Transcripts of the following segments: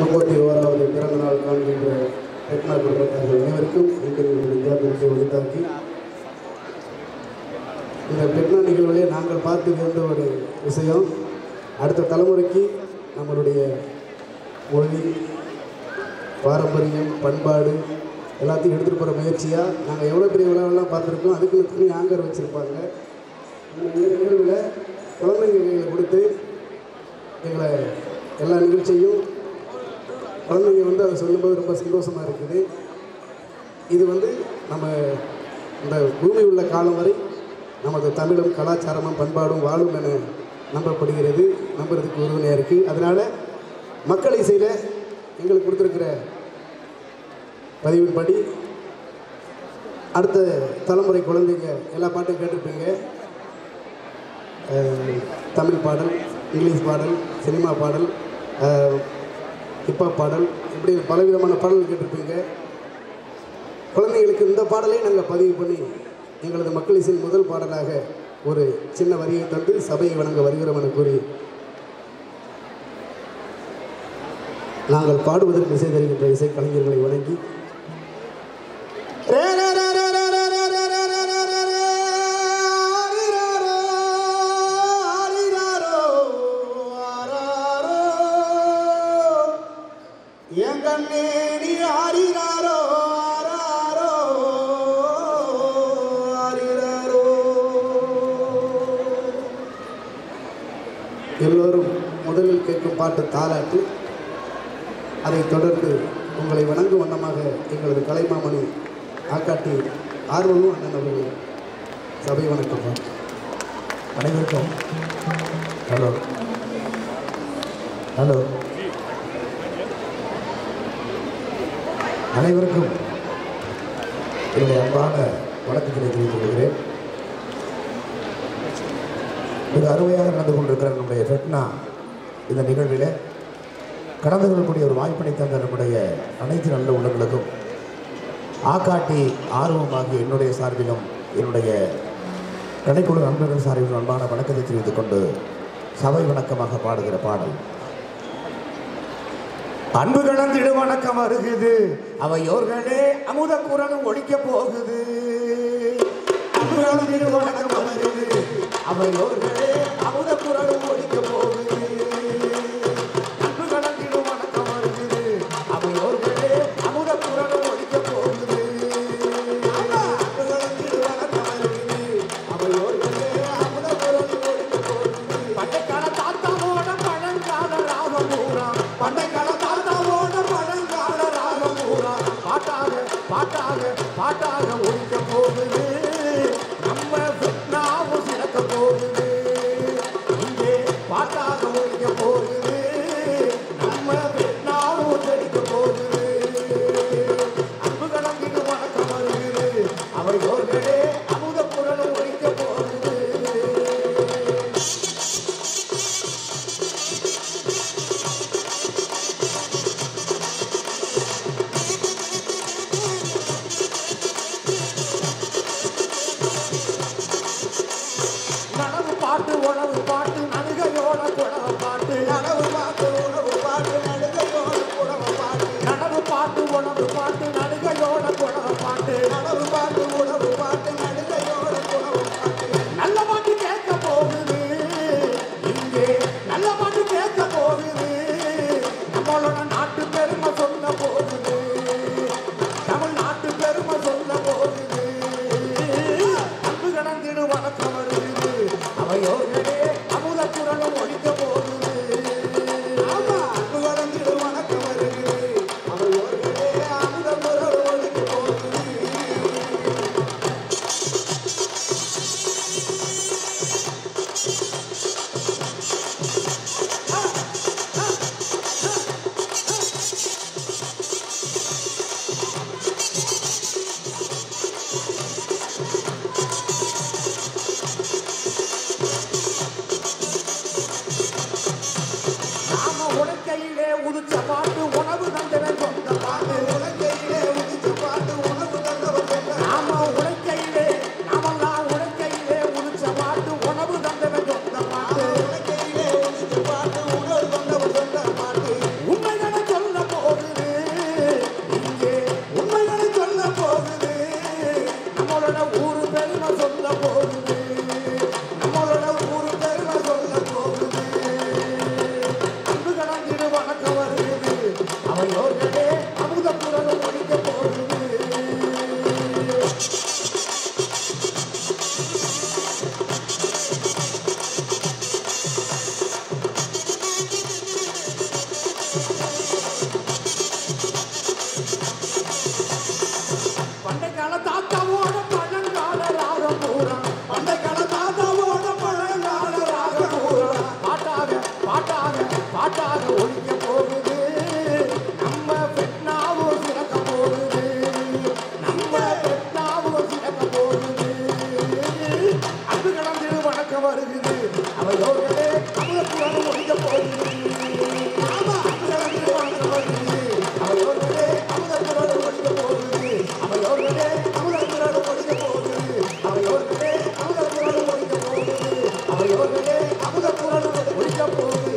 முப்பத்தி ஓராவது பிறந்த நாள் காண்கின்ற ரத்னா குடும்பத்தார்கள் அனைவருக்கும் எங்கள் வித்யாபுரத்தை ஒளித்தாக்கி இந்த பெட்னா நிகழ்வுகளே நாங்கள் பார்த்து வியந்த ஒரு விஷயம் அடுத்த தலைமுறைக்கு நம்மளுடைய மொழி பாரம்பரியம் பண்பாடு எல்லாத்தையும் எடுத்துகிட்டு போகிற முயற்சியாக நாங்கள் எவ்வளோ பெரிய விழாவெல்லாம் பார்த்துருக்கோம் அதுக்கு தனி ஆங்கர் வச்சுருப்பாங்க இந்த நிகழ்வில் குழந்தைங்க கையில் கொடுத்து எங்களை எல்லா நிகழ்ச்சியும் குழந்தைங்க வந்து அதை சொல்லும்போது ரொம்ப சந்தோஷமாக இருக்குது இது வந்து நம்ம இந்த பூமி உள்ள காலம் வரை நமது தமிழும் கலாச்சாரமும் பண்பாடும் வாழும் என நம்பப்படுகிறது நம்புறதுக்கு உறுதுணையாக இருக்குது அதனால் மக்கள் இசையில் எங்களுக்கு கொடுத்துருக்கிற பதிவின்படி அடுத்த தலைமுறை குழந்தைங்க எல்லா பாட்டும் கேட்டிருப்பீங்க அஹ், தமிழ் பாடல் இங்கிலீஷ் பாடல் சினிமா பாடல் ஹிப்ஹாப் பாடல் இப்படி பலவிதமான பாடல் கேட்டிருப்பீங்க குழந்தைங்களுக்கு இந்த பாடலை நாங்கள் பதிவு பண்ணி எங்களது மக்கள் இசையின் முதல் பாடலாக ஒரு சின்ன வரியை தந்து சபையை வணங்க வருகிறோம் என கூறி நாங்கள் பாடுவதற்கு இசை தருகின்ற இசை கலைஞர்களை வணங்கி என் கண்ணே நீ ஆறினாரோ ஆராரோ ஆறினாரோ எல்லோரும் முதலில் கேட்கும் பாட்டு தாலாட்டு அதைத் தொடர்ந்து உங்களை வணங்கும் வண்ணமாக எங்களது கலைமாமணி ஆக்காட்டி ஆர்வமும் அண்ணன் அவர்கள் சபை வணக்கம் அனைவருக்கும் ஹலோ ஹலோ அனைவருக்கும் என்னுடைய அன்பான வணக்கங்களை தெரிவித்துக் கொள்கிறேன் மிக அருமையாக நடந்து கொண்டிருக்கிற நம்முடைய ஃபெட்னா இந்த நிகழ்வில் கடந்து கொள்ளக்கூடிய ஒரு வாய்ப்பினை தந்த நம்முடைய அனைத்து நல்ல உள்ளங்களுக்கும் ஆக்காட்டி ஆர்வமாகிய என்னுடைய சார்பிலும் என்னுடைய கடைக்குழு நண்பர்கள் சார்பிலும் அன்பான வணக்கத்தை தெரிவித்துக் கொண்டு சபை வணக்கமாக பாடுகிற பாடல் அன்பு கலந்திடு வணக்கம் வருகுது அவையோர்களே அமுத குரலும் ஒழிக்க போகுது அன்பு கலந்திடு வணக்கம் வருகுது அவையோர்களே அமுத குரலும் ஒழிக்க போகுது அன்பு கலந்திடு வணக்கம் வருகுது அவையோர்களே அமுத குரலும் ஒழிக்க போகுது ஆமா, அன்பு கலந்திடு வணக்கம் வருகுது அவையோர்களே அமுத குரலும் ஒழிக்க போகுது பண்டைக்கால தாத்தாவோட பழங்கால ராகம் பூரா பண்டைக்கால தாத்தாவோட பழங்கால ராகம் பூரா பாட்டாக பாட்டாக பாட்டாக ஒழிக்க போகுது நம்ம ஃபிட்னாவும் சிறக்க போகுது இங்கே பாட்டாக ஒழிக்க போகுது நம்ம ஃபிட்னாவும் செழிக்க போகுது அன்பு கலங்கிட்டு வணக்கம் வருகிறது அவை ஓர்களே அமுத குரலும் ஒழிக்க போகுது நனவு பாட்டு உணவு பாட்டு நடுகையோட குழவ பாட்டு நனவு பாட்டு உணவு பாட்டு நடுகையோட குழவ பாட்டு நனவு பாட்டு உணவு பாட்டு நடுகையோட குழவ பாட்டு நனவு பாட்டு உணவு பாட்டு நடுகையோட குழவ பாட்டு நல்ல பாட்டு கேட்க போகுது இங்கே நல்ல பாட்டு கேட்க போகுது நம்மளோட நாட்டு பெருமை சொல்ல போகுது தமிழ்நாட்டு பெருமை சொல்ல போகுது அன்பு கடந்திடு வணக்கம் வருகிறது அவையோர்களே அமுத குரலும் ஒழிக்க போகுது ஆமா அன்பு கடந்திடு வணக்கம் வருகிறது அவையோர்களே அமுத குரலும் ஒழிக்க போகுது நாம உலக்கையிலே உதிச்ச பாட்டு உணவு தந்தவன் சொந்த பாட்டு உலக்கையிலே உதிச்ச பாட்டு உணவு தந்தவன் நாம உலக்கையிலே நாமெல்லாம் உலக்கையிலே உதிச்ச பாட்டு உணவு தந்தவன் சொந்த பாட்டு உலக்கையிலே உதிச்ச பாட்டு உணவு தந்தவன் சொந்த பாட்டு உண்மைகளை சொல்ல அவையோர்களே அமுத குரல் ஒழிக்க போகுது பண்டை கால தாத்தாவோட பழங்கால ராகம் பூரா பண்டை கால தாத்தாவோட பழங்கால ராகம் பூரா பாட்டாக பாட்டாக பாட்டாக ஒழிக்க போகுது நம்ம பெட்னாவும் சிறக்க போகுது நம்ம பெட்னாவும் சிறக்க போகுது அன்பு கலந்து வணக்கம் வருகுது அவையோர்களே அமுதத்துடன் ஒழிக்க போகுது ஆமா அன்பு கலந்து வணக்கம் வருகுது அவையோர்களே அமுதத்துடன் ஒழிக்க போகுது அவையோர்களே அமுதத்துடன் ஒழிக்க போகுது அவையோர்களே அமுதத்துடன் ஒழிக்க போகுது அவையோர்களே அமுதத்துடன் ஒழிக்க போகுது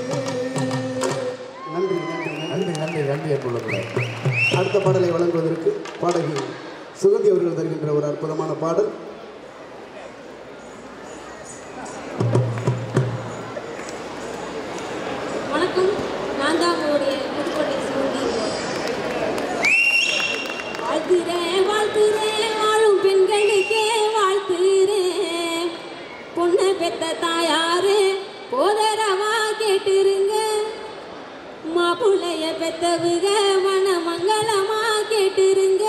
நன்றி நன்றி நன்றி நன்றி நன்றி நன்றி என்புள்ள அடுத்த பாடலை வழங்குவதற்கு பாடகி சுகந்தி அவர்கள் தருகின்ற ஒரு அற்புதமான பாடல் வணக்கம் நான் தான் உங்களுடைய புதுக்கோட்டை சிவந்தி வாழ்த்துறேன் வாழ்த்துறேன் வாழும் பெண்களுக்கே வாழ்த்துறேன் பொண்ணை பெத்த தாயாரு போதரவா கேட்டுருங்க மாப்பிள்ளைய பெத்தவுக மனமங்களமா கேட்டுருங்க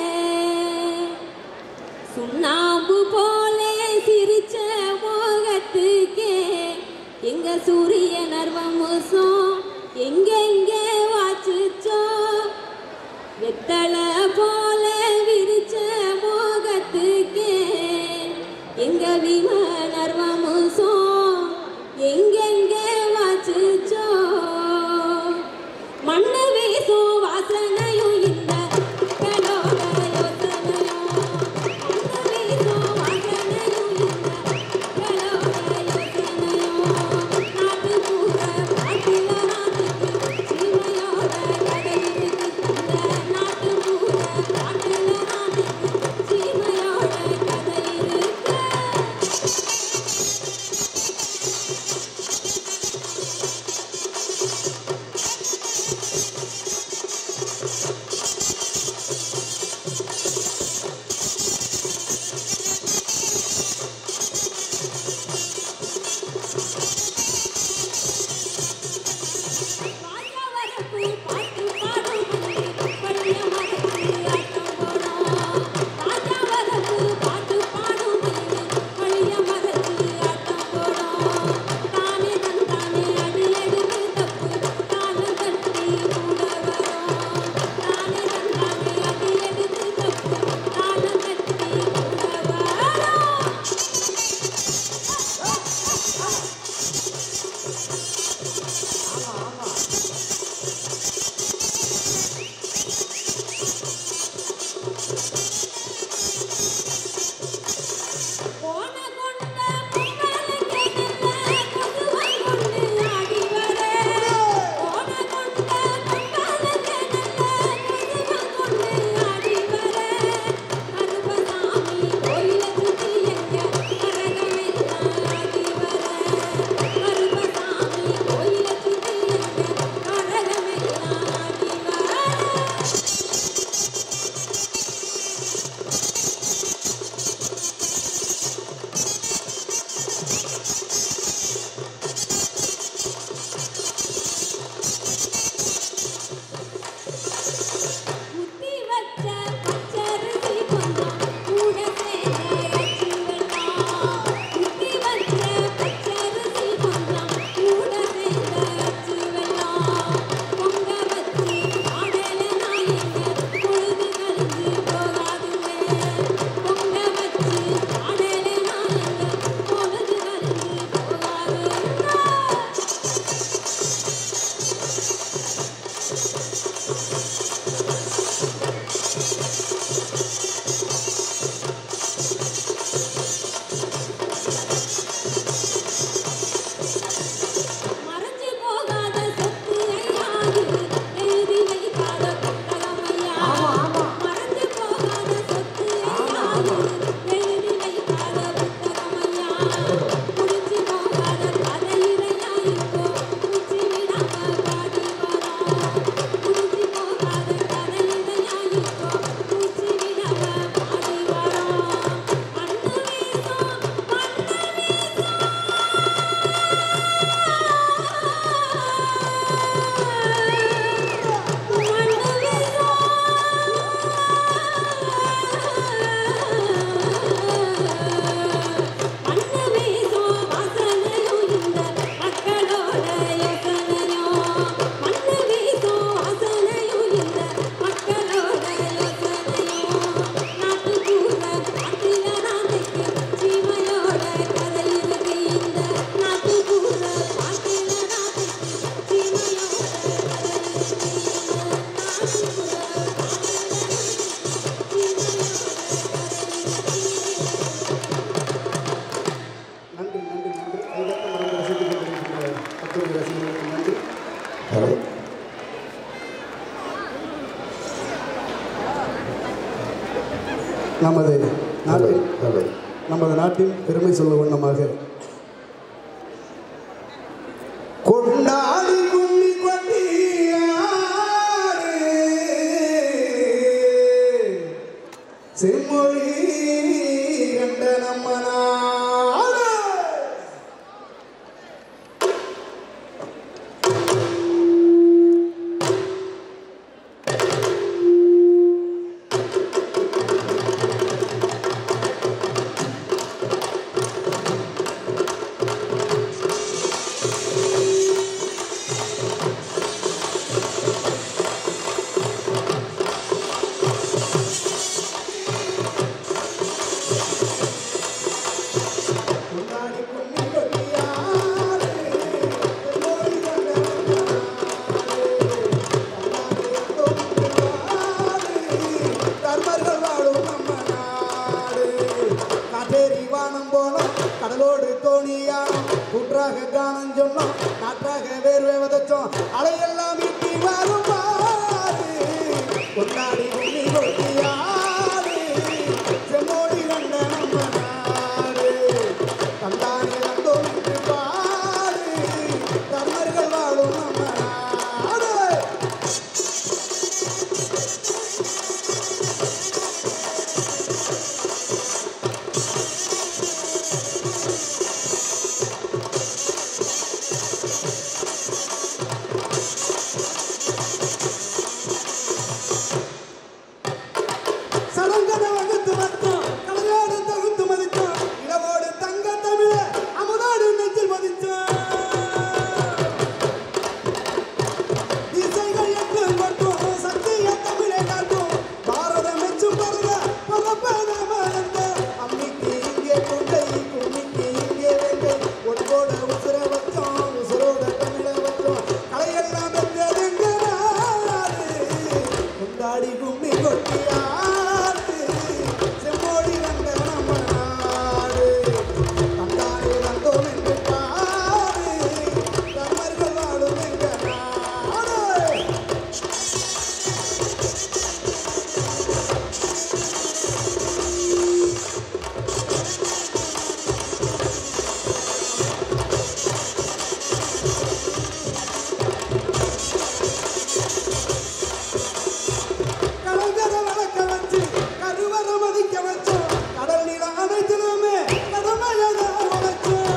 சுண்ணாம்பு போல சிரிச்ச மோகத்துக்கே எங்க சூரிய நர்வமுசம் எங்கெங்க வாச்சுச்சோ வெத்தலை போல விரிச்ச மோகத்துக்கே எங்க விம நர்வமுசம் எங்கெங்க வாச்சுச்சோ மண்ணு வீசும் வாசனையும் இல்ல கலோக யோசனையும் மண்ணு வீசும் வாசனையும் இல்ல கலோக யோசனையும் நாட்டு பூர பாட்டில நாட்டுக்கு சீமையோட கதை இருக்கு இந்த நாட்டு பூர பாட்டில நாட்டுக்கு சீமையோட கதை இருக்கு ராஜாவரப்பு பாட்டு பாடும் பள்ளிய மரத்து ஆட்டம் போடும் ராஜாவரப்பு பாட்டு பாடும் பள்ளிய மரத்து ஆட்டம் போடும் தானே தன் தானே அடி எடுத்து தப்பு தானம் தட்டி கூட வரும் தானே தன் தானே அடி எடுத்து தப்பு தானம் தட்டி கூட வரும் நமது நாட்டில் நல்லது நமது நாட்டின் பெருமை சொல்லும் வண்ணமாக கொண்டாடி கும்மி கொண்டி செம்மொழி கண்ட நம்ம நாடு கொண்டாடி கும்மி கொண்டியாடு செம்மொழி கண்ட தர்மர்கள் வாழும் நம்ம நாடு காட்டேரி வானம் போனோம் கடலோடு தோணியானோம் கூற்றாக கானம் சொன்னோம் நாட்டாக வேர்வை விதைச்சோம் அலையெல்லாம் வீட்டி வரும் பாரு கொண்டாடி கும்மி கொட்டியாடு செம்மோடி கண்ட நம்ம நாடு கண்டானே வந்தோம் இன்று பாரு தர்மர்கள் வாழும் நம்ம நாடு சலங்கன வகுத்து வந்தோம் கலையோடு தகுத்து மதித்தோம் இளவோடு தங்க தமிழ அமுதோடு நெஞ்சில் மதித்தோம் திசைகள் எங்கும் மட்டும் சத்திய தமிழை காட்டும் பாரதம் மெச்சும் பருவ பரப்பன மலர்ந்த அம்மிக்கு இங்கே குண்டை கும்மிக்கு இங்கே வெங்கை ஒன்போட உசுர வச்சோம் உசுரோட தமிழை வச்சோம் கலையெல்லாம் வென்றது எங்க நாடு கொண்டாடி கும்மி கொட்டியாடு செம்மோடி வந்த நம்ம நாடு தந்தானே வந்தோம் என்று பாடு தமிழர்கள் வாழும் எங்க நாடு கலங்கர வளர்க்க வச்சு கருவற மதிக்க வச்சோம் கடல் நீர அனைத்திலுமே கடமையத வளர்ச்சோம்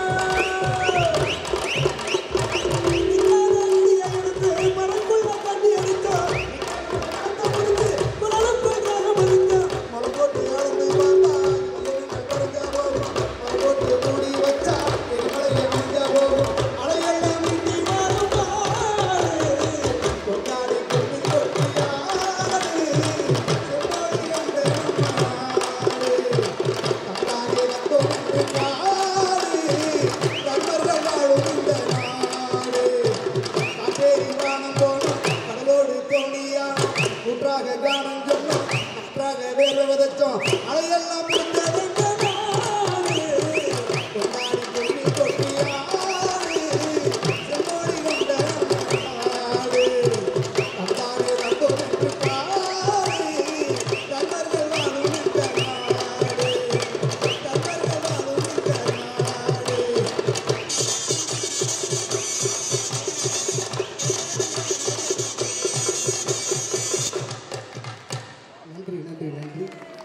இந்திய எடுத்து மரக்குள்ள கட்டி அடித்தோம் அந்த முடிஞ்சு குரலுக்குள் காக மதித்தோம் மலை போட்டு அளந்து பார்த்தா குறைஞ்சா போகும் மலை போட்டு மூடி வச்சா எரிமலையை அழிஞ்சா போகும் அலையெல்லாம் இன்றி மாறும் பாரு கொண்டாடி கொண்டு கொட்டியாடு செம்மொழி என்ற நாடு கண்டாடி வந்தோம் என்று பாடு தமிழர்கள் வாழும் இந்த நாடு காட்டேரி வானம் போனோம் கடலோடு தோணியானோம் கூற்றாக கானம் சொன்னோம் நன்றாக வேர்வை விதைச்சோம் அலையெல்லாம் பிடித்த வென்ற நாடு கொண்டாடி கொண்டு கொட்டியாடு செம்மொழி கொண்ட நாடு கண்டாடி வந்தோம் என்று பாடு தமிழர்கள் வாழும் இந்த நாடு தமிழர்கள் வாழும் இந்த நாடு நன்றி நன்றி நன்றி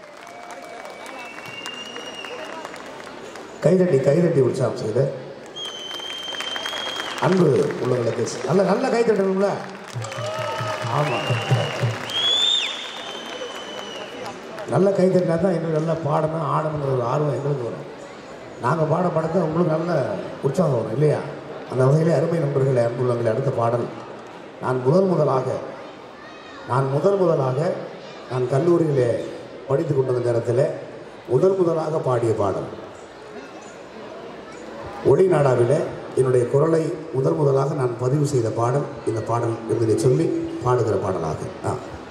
கைதட்டி கைதட்டி உற்சாகம் செய்து அன்பு உள்ளவர்களுக்கு நல்ல நல்ல கைத்தட்டணும்ல ஆமாம் நல்ல கைத்தட்டினா தான் எங்களுக்கு நல்லா பாடணும் ஆடணுங்கிற ஒரு ஆர்வம் எங்களுக்கு வரும் நாங்கள் பாட பாடத்தான் உங்களுக்கு நல்ல உற்சாகம் வரும் இல்லையா அந்த வகையிலே அருமை நண்பர்களே அன்புள்ளவங்களே அடுத்த பாடல் நான் முதல் முதலாக நான் முதல் முதலாக நான் கல்லூரியிலே படித்து கொண்டிருந்த நேரத்தில் முதல் முதலாக பாடிய பாடல் ஒளிநாடாவில் என்னுடைய குரலை முதல் முதலாக நான் பதிவு செய்த பாடல் இந்த பாடல் என்பதை சொல்லி பாடுகிற பாடலாக ஆ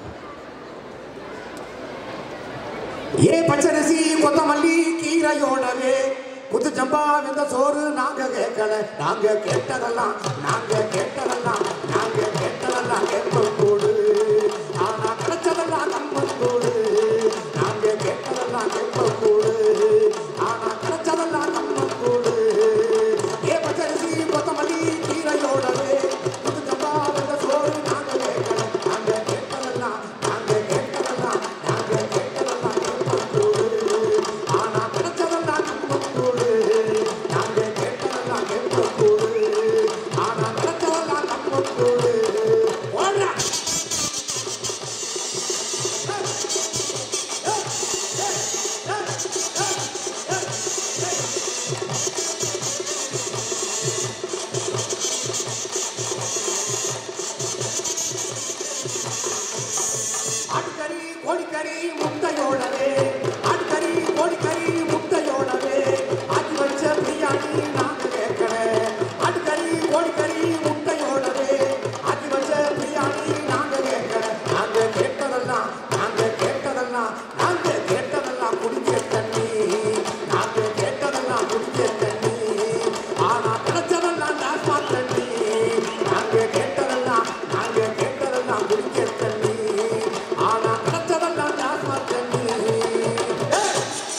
ஏ பச்சரிசி கொத்தமல்லி கீரையோடவே குத்து சம்பா இந்த சோறு நாங்க கேட்கல நாங்க கேட்டதெல்லாம் நாங்க கேட்டதெல்லாம் நாங்க கேட்டதெல்லாம் கேட்போடு ஆனா கிடைச்சதெல்லாம் நம்ம கூடு நாங்க கேட்ட கோழிக்கறி முட்டையோடவே ஆட்டுக்கறி கோழிக்கறி முட்டையோடவே ஆக்கி வச்ச பிரியாணி நாங்க கேட்கல ஆட்டுக்கறி கோழிக்கறி முட்டையோடவே ஆக்கி வச்ச பிரியாணி நாங்க கேட்கல நாங்க கேட்டதெல்லாம் நாங்க கேட்டதெல்லாம் நாங்க கேட்டதெல்லாம் குடிக்க தண்ணி நாங்க கேட்டதெல்லாம் குடிக்க தண்ணி ஆனா கிடைச்சதெல்லாம் டாஸ்மாக் தண்ணி நாங்க கேட்டதெல்லாம் நாங்க கேட்டதெல்லாம் குடிக்க தண்ணி ஆனா கிடைச்சதெல்லாம் டாஸ்மாக் தண்ணி ஏய்!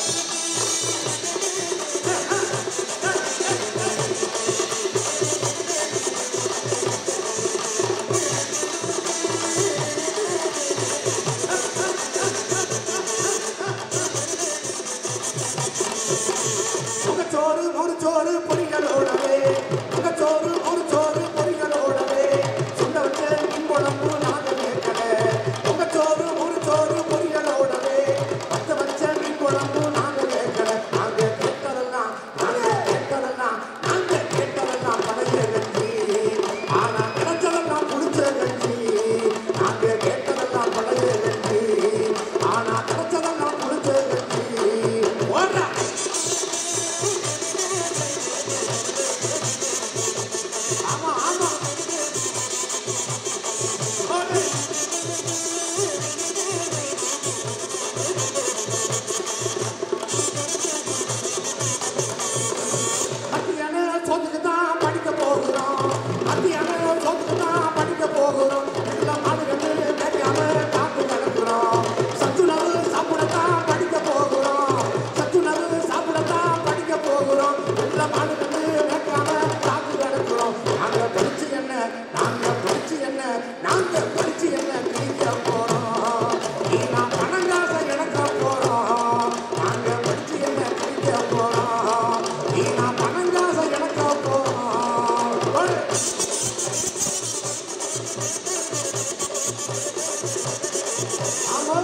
முகச்சோறு ஒரு சோறு பொரிகளோடவே முகச்சோறு ஒரு சோறு பொரிகளோடவே சுண்ட வச்ச மீன் குழம்பு நாங்கள் கேட்கல முகச்சோறு ஒரு சோறு பொரிகளோடவே பச்ச வச்ச மீன் குழம்பு நாங்கள் கேட்கல நாங்க கேட்டதெல்லாம் நாங்க கேட்டதெல்லாம் நாங்க கேட்டதெல்லாம் பழைய கஞ்சி ஆனா கிடைச்சதெல்லாம் புடிச்ச கஞ்சி நாங்க கேட்டதெல்லாம் பழைய கஞ்சி ஆனா கிடைச்சதெல்லாம் புடிச்ச கஞ்சி ஓடுறா ஆமா ஆமா ஓடு. மத்தியான சோத்துக்கு தான் படிக்க போகிறோம் மத்தியான சோத்துக்கு தான் படிக்க போகிறோம் எல்லாம் மாடுகள் மேய்க்காம காத்து கிடக்குறோம் சத்துணவு சாப்பிடத்தான் படிக்க போகிறோம் சத்துணவு சாப்பிடத்தான் படிக்க போகிறோம் எல்லாம் மாடுகள் மேய்க்காம காத்து கிடக்குறோம் நாங்க படிச்சு என்ன நாங்க படிச்சு என்ன நாங்க படிச்சு என்ன கிழிக்க போறோம் நீ நான் பணங்காசை இழக்க போறோம் நாங்க படிச்சு என்ன கிழிக்க போறோம் நீ நான் பணங்காசை இழக்க போறோம் ஓடு. ஆமா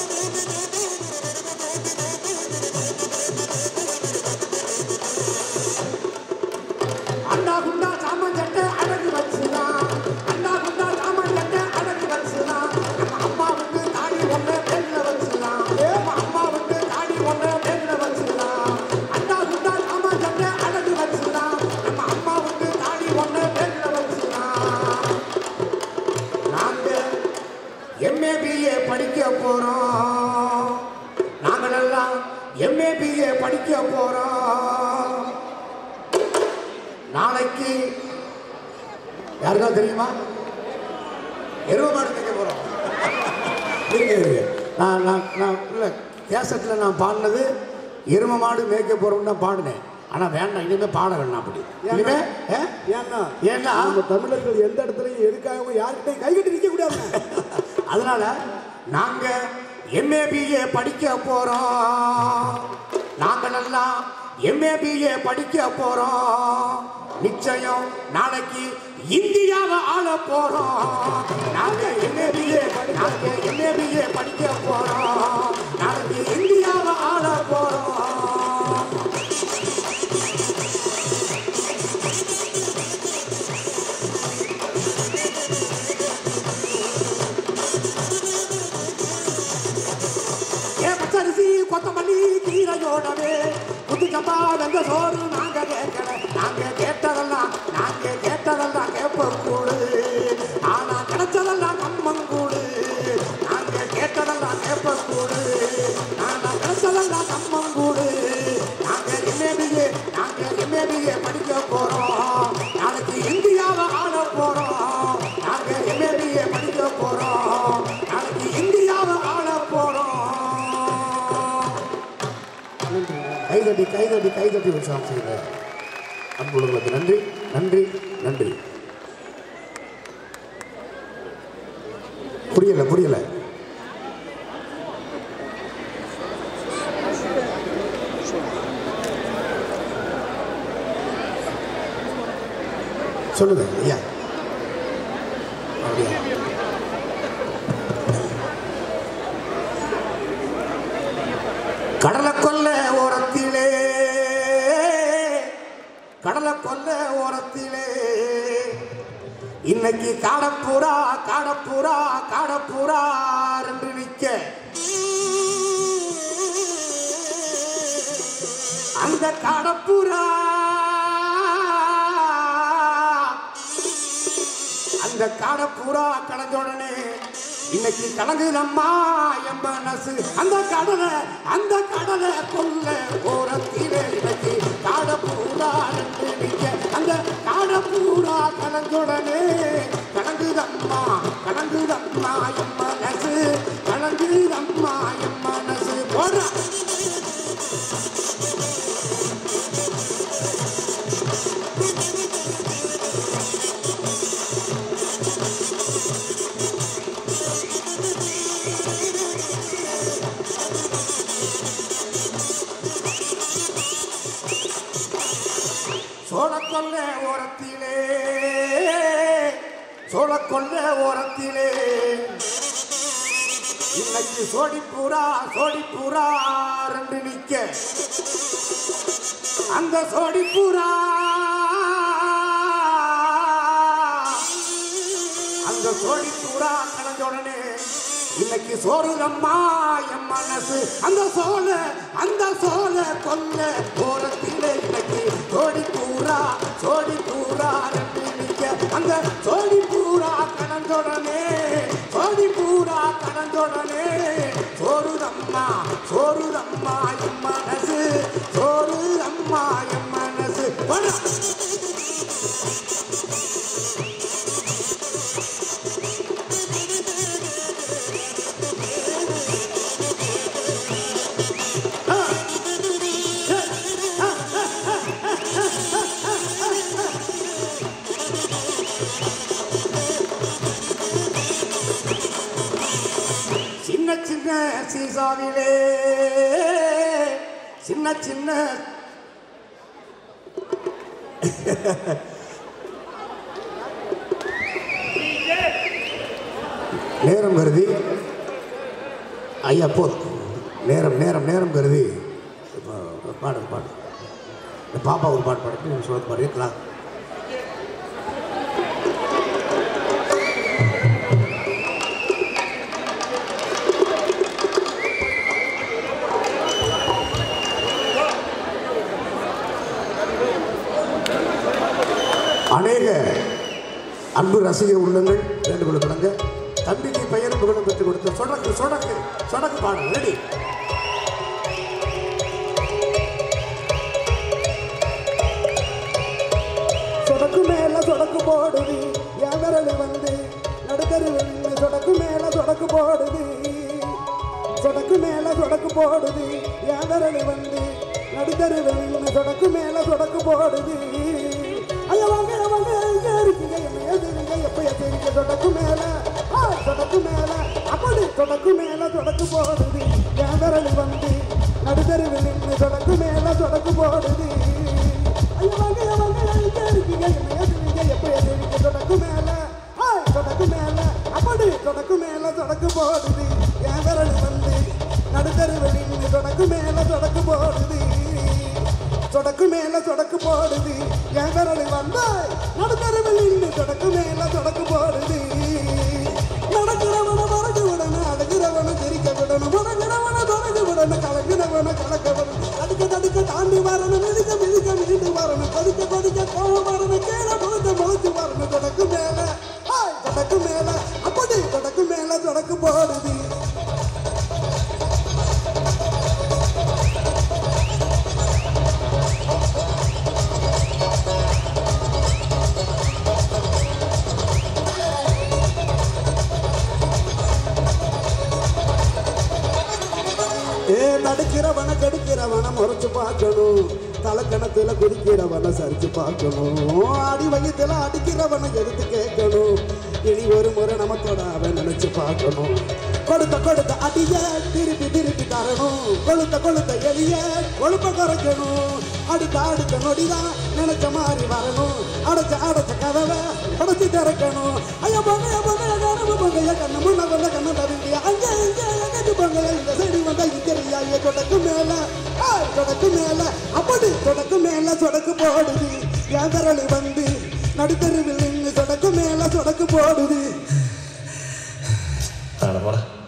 அண்டா குண்டா சாமான் சட்டை அழகு வச்சுதான் அண்டா குண்டா சாமான் சட்டை அழகு வச்சுதான் நம்ம அம்மாவுக்கு தாடி ஒண்ணு பேர்ல வச்சுதான் நம்ம அம்மாவுக்கு தாடி ஒண்ணு பேர்ல வச்சுதான் அண்டா குண்டா சாமான் சட்டை அழகு வச்சுதான் நம்ம அம்மாவுக்கு தாடி ஒண்ணு பேர்ல வச்சுதான் நாங்க எம்ஏ பிஏ படிக்க போறோம் நாங்களெல்லாம் எம்ஏ பிஏ படிக்க போறோம் நாளைக்கு யாருக்கா தெரியுமா எருவ மாடு தைக்க போறோம் இருங்க இருங்க நான் நான் நான் இல்லை கேசட்டில் நான் பாடினது எரும மாடு மேய்க்க போறோம்னு தான் பாடினேன் ஆனால் வேண்டாம் இனிமேல் பாட வேண்டாம் அப்படி இனிமே ஆ? ஏன்னா ஏன்னா நம்ம தமிழர்கள் எந்த இடத்துலையும் எதுக்காகவும் யார்கிட்டையும் கை கட்டி நிற்க கூடாது அதனால நாங்க எம்ஏ பிஏ படிக்க போறோம் நாங்களெல்லாம் எம்ஏ பிஏ படிக்க போறோம் நிச்சயம் நாளைக்கு இந்தியாவை ஆள போறோம் நாங்க எம்ஏ பிஏ நாங்க எம்ஏ பிஏ படிக்க போறோம் நாளைக்கு இந்தியாவை ஆள போறோம் ஏ பச்சரிசி கொத்தமல்லி கீரையோடவே புதுச்சம்பா வெந்த சோறு நாங்க கேட்கல நாங்க கேட்டதெல்லாம் நாங்க கேட்டதெல்லாம் கேப்பக்கூடு ஆனா கிடைச்சதெல்லாம் கம்மங்கூடு நாங்க கேட்டதெல்லாம் கேப்பக்கூடு ஆனா கிடைச்சதெல்லாம் கம்மங்கூடு நாங்க எம்ஏபிஏ நாங்க எம்ஏபிஏ படிக்க போறோம் நாளைக்கு இந்தியாவை ஆள போறோம் நாங்க எம்ஏபிஏ படிக்க போறோம் நாளைக்கு இந்தியாவை ஆள போறோம் கைதட்டி கைதட்டி கைதட்டி உற்சாகம் செய்யுங்க அன்புள்ளவர்களுக்கு நன்றி நன்றி நன்றி புரியல புரியல சொல்லுங்க ஐயா அப்படியா கடலை கொல்ல ஓரத்திலே கடலை கொல்ல ஓரத்திலே இன்னைக்கு காடப்புறா காடப்புறா காடப்புறா என்று நிற்க அந்த காடப்புறா அந்த காடப்புறா கலந்த உடனே இன்னைக்கு கலங்குதம்மா என் மனசு அந்த கடலை அந்த கடலை கொல்ல ஓரத்திலே இன்னைக்கு காடப்பூரா ரெண்டு நிக்க அந்த காடப்பூரா கலந்துடனே கலங்குதம்மா கலங்குதம்மா என் மனசு கலங்குதம்மா என் மனசு போடுறா சோழக்கொல்ல ஓரத்திலே சோழக்கொல்ல ஓரத்திலே இன்னைக்கு சோடிப்பூரா சோடிப்பூரா ரெண்டு நிக்க அந்த சோடிப்பூரா அந்த சோடிப்பூரா கலந்த உடனே இன்னைக்கு சோறுதம்மா என் மனசு அந்த சோழ அந்த சோழ கொல்ல ஓரத்திலே இன்னைக்கு சோடி பூரா சோடி பூரா ரெண்டு நிக்க அந்த சோடி பூரா கலந்தொடனே சோடி பூரா கலந்தொடனே சோறுதம்மா சோறுதம்மா என் மனசு சோறு அம்மா என் மனசு போடா. சின்ன சின்ன சீசாவிலே சின்ன சின்ன நேரம் கருதி ஐயா போதும் நேரம் நேரம் நேரம் கருதி இப்போ பாடு பாடு இந்த பாப்பா ஒரு பாட்டு பாடுறது சொல்ல பாடுறீங்களா அநேக அன்பு ரசிகர் உள்ளங்கள் வேண்டுகோள் கிடங்க தம்பிக்கு பெயரும் புகழும் பெற்றுக் கொடுத்த சொடக்கு சொடக்கு சொடக்கு பாடல் ரெடி சொடக்கு மேல சொடக்கு போடுது என் விரல் வந்து நடுக்கருவில் நின்னு சொடக்கு மேல சொடக்கு போடுது சொடக்கு மேல சொடக்கு போடுது என் விரல் வந்து நடுக்கருவில் நின்னு சொடக்கு மேல சொடக்கு போடுது ஐயா வாங்க வாங்க இங்க இருக்கீங்க என்ன எதுங்க எப்ப எதுங்க சொடக்கு மேல ஆ, சொடக்கு மேல அப்படி சொடக்கு மேல சொடக்கு போடுது என் விரல் வந்து நடுக்கருவில் நின்னு சொடக்கு மேல சொடக்கு போடுது ஐயா வாங்க வாங்க இங்க இருக்கீங்க என்ன எதுங்க எப்ப எதுங்க சொடக்கு மேல ஆ, சொடக்கு மேல அப்படி சொடக்கு மேல சொடக்கு போடுது என் விரல் வந்து நடுத்தருவில் நின்னு சொடக்கு மேல சொடக்கு போடுது சொடக்கு மேல சொடக்கு போடுது என் விரல் வந்து நடுத்தருவில் நின்னு சொடக்கு மேல சொடக்கு போடுது நடக்கிறவன மறந்து விடணும் அடங்குறவன தெரிக்க விடணும் உடங்குறவன தொடங்கு விடணும் கலங்குறவன கலக்க விடணும் தடுக்க தடுக்க தாண்டி வரணும் மிதிக்க மிதிக்க மீண்டு வரணும் கொதிக்க கொதிக்க கோவம் வரணும் கீழே முழுக்க முழுச்சு வரணும் தொடக்கு மேல ஆய், தொடக்கு மேல அப்படி தொடக்கு மேல தொடக்கு போடுது ஏ நடுக்கிறவன கெடுக்கிறவன முறைச்சு பார்க்கணும் தலைக்கணத்துல குதிக்கிறவன சரிச்சு பார்க்கணும் அடி வயிற்றுல அடிக்கிறவன எடுத்து கேட்கணும் இனி ஒரு முறை நமத்தோட அவன் நினைச்சு பார்க்கணும் கொடுத்த கொடுத்த அடிய திருப்பி திருப்பி தரணும் கொளுத்த கொளுத்த எலிய கொழுப்ப குறைக்கணும் அடுத்த அடுத்த நொடிதான் நினைச்ச மாதிரி வரணும் அடைச்ச அடைச்ச கதவை உடச்சி திறக்கணும் ஐயா பொங்கைய பொங்கைய கனவு பொங்கைய கண்ணு முன்ன வந்த கண்ணு தவிர்த்திய அங்க இங்க எங்கட்டு பொங்கைய இந்த சைடு வந்தா இங்கறியா ஐயா தொடக்கு மேல ஆய், தொடக்கு மேல அப்படி தொடக்கு மேல சொடக்கு போடுது என் விரல் வந்து நடுத்தருவில் நின்று சொடக்கு மேல சொடக்கு போடுது அட போடா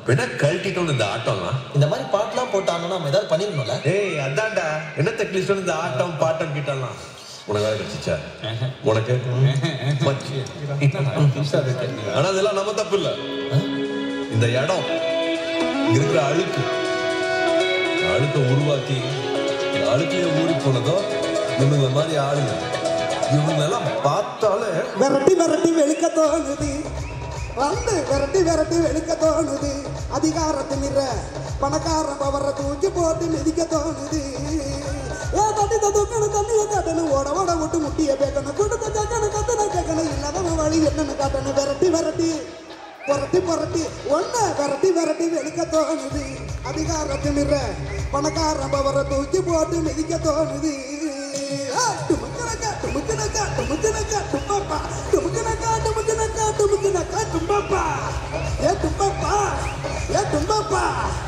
வேணா கழட்டிட்டோம் இந்த ஆட்டம்லாம் இந்த மாதிரி பாட்டுலாம் போட்டாங்கன்னா நம்ம ஏதாவது பண்ணிருக்கணும்ல ஏய் அதான்டா என்ன தெக்லிஸ்ட் இந்த ஆட்டம் பாட்டம் கிட்டலாம் உனக்கு வேலை கிடைச்சிச்சா உனக்கு மச்சி. ஆனா இதெல்லாம் நம்ம தப்பு இல்ல இந்த இடம் இங்க இருக்கிற அழுக்கு இந்த அழுக்கை உருவாக்கி இந்த அழுக்கையே ஊறி போனதோ இவங்க மாதிரி ஆளுங்க இவங்க எல்லாம் பார்த்தாலே விரட்டி விரட்டி வெளுக்க தோணுது வந்து விரட்டி விரட்டி வெளுக்க தோணுது அதிகாரத்து நிற பணக்காரன் பவர தூக்கி போட்டு மிதிக்க தோணுது ஏ தண்ணி தூக்கணும் தண்ணியை காட்டணும் ஓட ஓட விட்டு முட்டிய பேக்கணும் கொடுத்த கேட்கணும் கத்தனை கேட்கணும் இல்லாதவன் வழி என்னன்னு காட்டணும் விரட்டி விரட்டி புரட்டி புரட்டி ஒன்ன விரட்டி விரட்டி வெளுக்க தோணுது அதிகாரத்து நிற பணக்காரன் பவர தூக்கி போட்டு மிதிக்க தோணுது டுமுக்கனக்கா டுமுக்கனக்கா டுமுக்கனக்கா டும்பப்பா டுமுக்கனக்கா டுமுக்கனக்கா டுமுக்கனக்கா டும்பப்பா ஏ டும்பப்பா ஏ டும்பப்பா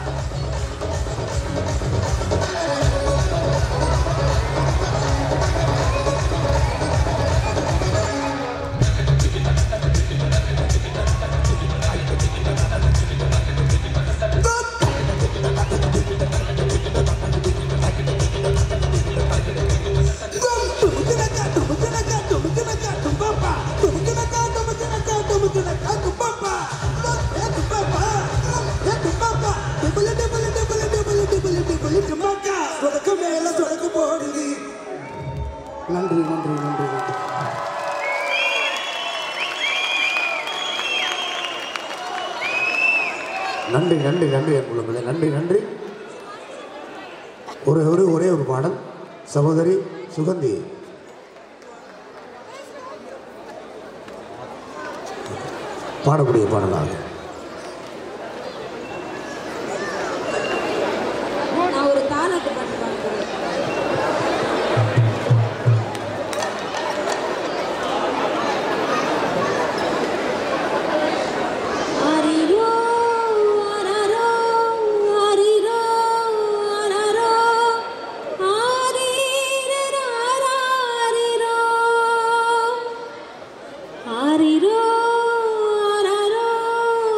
டுமுக்கனக்கா டுமுக்கனக்கா டுமுக்கனக்கா டும்பப்பா டுமுக்கனக்கா டுமுக்கனக்கா டுமுக்கனக்கா டும்பப்பா ஏ டும்பப்பா ஏ டும்பப்பா டிபுல டிபுல டிபுல டிபுல டிபுல டிபுல டும்பக்கா சொடக்கு மேல சொடக்கு போடுது நன்றி நன்றி நன்றி நன்றி நன்றி நன்றி நன்றி என் குழுக்களே நன்றி நன்றி ஒரு ஒரு ஒரே ஒரு பாடல் சகோதரி சுகந்தி பாடக்கூடிய பாடலாக நான் ஒரு தாலாட்டு பாட்டு பாடுறேன் ஆரிரோ ஆராரோ ஆரிரோ ஆராரோ ஆரிரராராரிரோ ஆரிரோ ஆராரோ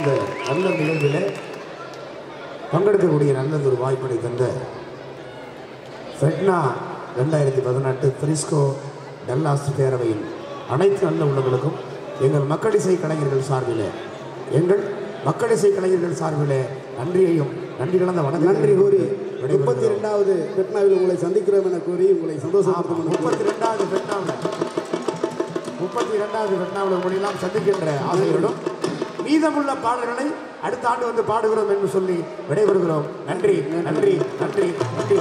இந்த நல்ல நிகழ்வில் பங்கெடுக்கக்கூடிய நல்ல ஒரு வாய்ப்பினை தந்த ஃபெட்னா ரெண்டாயிரத்தி பதினெட்டு பிரிஸ்கோ டல்லாஸ் பேரவையின் அனைத்து நல்ல உள்ளங்களுக்கும் எங்கள் மக்களிசை கலைஞர்கள் சார்பில் எங்கள் மக்களிசை கலைஞர்கள் சார்பில் நன்றியையும் நன்றி கலந்த வணக்கம் நன்றி கூறி முப்பத்தி விடைபெறுகிறோம். ரெண்டாவது பெட்னாவில் உங்களை சந்திக்கிறோம் என கூறி உங்களை சந்தோஷப்படுத்தும் என கூறி முப்பத்தி ரெண்டாவது பெட்னாவில் முப்பத்தி இரண்டாவது பெட்னாவில் உங்களெல்லாம் சந்திக்கின்ற ஆசைகளும் மீதமுள்ள பாடல்களை அடுத்த ஆண்டு வந்து பாடுகிறோம் என்று சொல்லி விடைபெறுகிறோம் நன்றி நன்றி நன்றி நன்றி